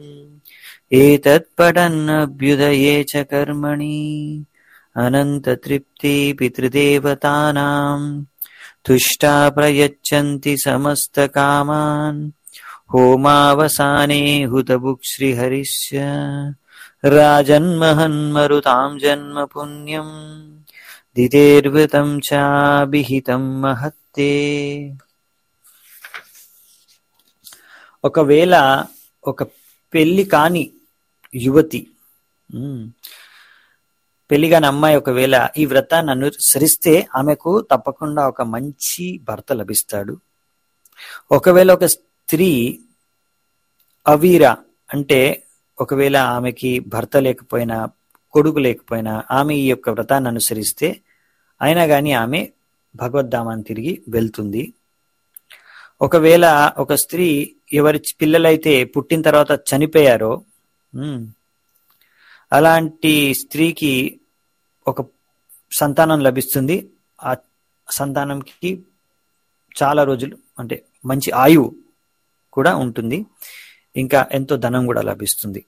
ఏతత్పడన్నభ్యుదయే చ కర్మణి అనంతతృప్తి పితృదేవతానాం తుష్టా ప్రయచ్చంతి సమస్తకామాన్ హోమావసానే హుతభుక్శ్రీహరిశ్చ రాజన్మహన్మరుతాం జన్మ పుణ్యం దితేర్వృతం చాభిహితం మహత్తే ఒకవేళ ఒక పెళ్లి కాని యువతి ఉమ్, పెళ్లి కాని అమ్మాయి ఒకవేళ ఈ వ్రతాన్ని అనుసరిస్తే ఆమెకు తప్పకుండా ఒక మంచి భర్త లభిస్తాడు ఒకవేళ ఒక స్త్రీ అవీర అంటే ఒకవేళ ఆమెకి భర్త లేకపోయినా కొడుకు లేకపోయినా ఆమె ఈ యొక్క వ్రతాన్ని అనుసరిస్తే అయినా కానీ ఆమె భగవద్ధామాన్ని తిరిగి వెళ్తుంది ఒకవేళ ఒక స్త్రీ ఎవరి పిల్లలైతే పుట్టిన తర్వాత చనిపోయారో ఉమ్, అలాంటి స్త్రీకి ఒక సంతానం లభిస్తుంది ఆ సంతానంకి చాలా రోజులు అంటే మంచి ఆయువు కూడా ఉంటుంది ఇంకా ఎంతో ధనం కూడా లభిస్తుంది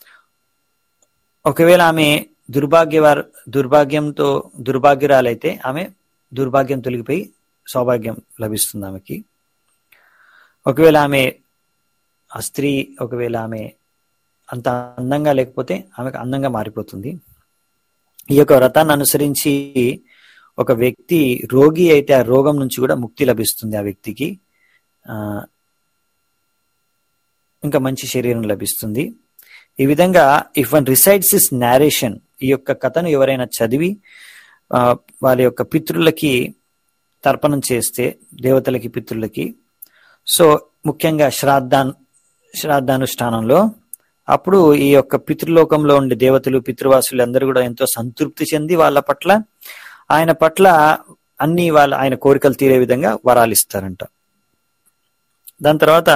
ఒకవేళ ఆమె దుర్భాగ్యవారు దుర్భాగ్యంతో దుర్భాగ్యురాలైతే ఆమె దుర్భాగ్యం తొలగిపోయి సౌభాగ్యం లభిస్తుంది ఆమెకి ఒకవేళ ఆమె ఆ స్త్రీ ఒకవేళ ఆమె అంత అందంగా లేకపోతే ఆమెకు అందంగా మారిపోతుంది ఈ యొక్క వ్రతాన్ని అనుసరించి ఒక వ్యక్తి రోగి అయితే ఆ రోగం నుంచి కూడా ముక్తి లభిస్తుంది ఆ వ్యక్తికి ఆ ఇంకా మంచి శరీరం లభిస్తుంది ఈ విధంగా if one recites is narration ఈ యొక్క కథను ఎవరైనా చదివి ఆ, వాళ్ళ యొక్క పితృలకి తర్పణం చేస్తే దేవతలకి పితృలకి సో ముఖ్యంగా శ్రాద్ధాన్ శ్రాద్ధానుష్ఠానంలో అప్పుడు ఈ యొక్క పితృలోకంలో ఉండే దేవతలు పితృవాసులు అందరూ కూడా ఎంతో సంతృప్తి చెంది వాళ్ళ పట్ల ఆయన పట్ల అన్ని వాళ్ళ ఆయన కోరికలు తీరే విధంగా వరాలు ఇస్తారంట దాని తర్వాత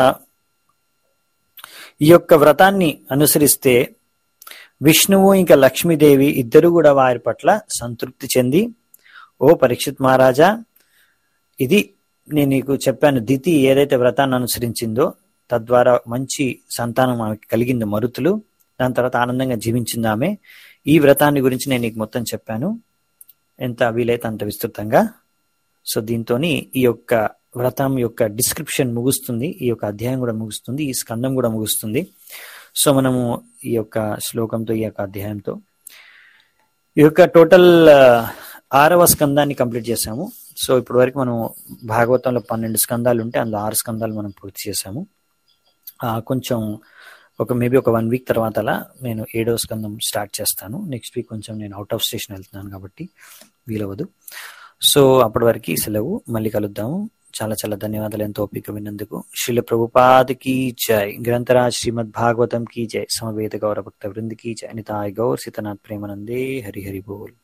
ఈ యొక్క వ్రతాన్ని అనుసరిస్తే విష్ణువు ఇంకా లక్ష్మీదేవి ఇద్దరు కూడా వారి పట్ల సంతృప్తి చెంది ఓ పరీక్షిత్ మహారాజా ఇది నేను నీకు చెప్పాను దితి ఏదైతే వ్రతాన్ని అనుసరించిందో తద్వారా మంచి సంతానం ఆమెకి కలిగింది మరుతులు దాని తర్వాత ఆనందంగా జీవించింది ఆమె ఈ వ్రతాన్ని గురించి నేను నీకు మొత్తం చెప్పాను ఎంత వీలైతే అంత విస్తృతంగా సో దీంతో ఈ యొక్క వ్రతం యొక్క డిస్క్రిప్షన్ ముగుస్తుంది ఈ యొక్క అధ్యాయం కూడా ముగుస్తుంది ఈ స్కందం కూడా ముగుస్తుంది సో మనము ఈ యొక్క శ్లోకంతో ఈ యొక్క అధ్యాయంతో ఈ యొక్క టోటల్ ఆరవ స్కందాన్ని కంప్లీట్ చేసాము సో ఇప్పటి వరకు మనం భాగవతంలో పన్నెండు స్కందాలు ఉంటే అందులో ఆరు స్కందాలు మనం పూర్తి చేసాము ఆ, కొంచెం ఒక మేబీ ఒక వన్ వీక్ తర్వాత అలా నేను ఏడవ స్కందం స్టార్ట్ చేస్తాను నెక్స్ట్ వీక్ కొంచెం నేను అవుట్ ఆఫ్ స్టేషన్ వెళ్తున్నాను కాబట్టి వీలవదు సో అప్పటి వరకు సెలవు మళ్ళీ కలుద్దాము చాలా చాలా ధన్యవాదాలు ఎంతో ఓపిక విన్నందుకు శ్రీల ప్రభుపాద్ की जय ग्रंथराज श्रीमद् भागवतम की जय समवेत गौर भक्त वृंद की जय निताय गौर सीतनाथ प्रेमानंदे हरि हरि बोल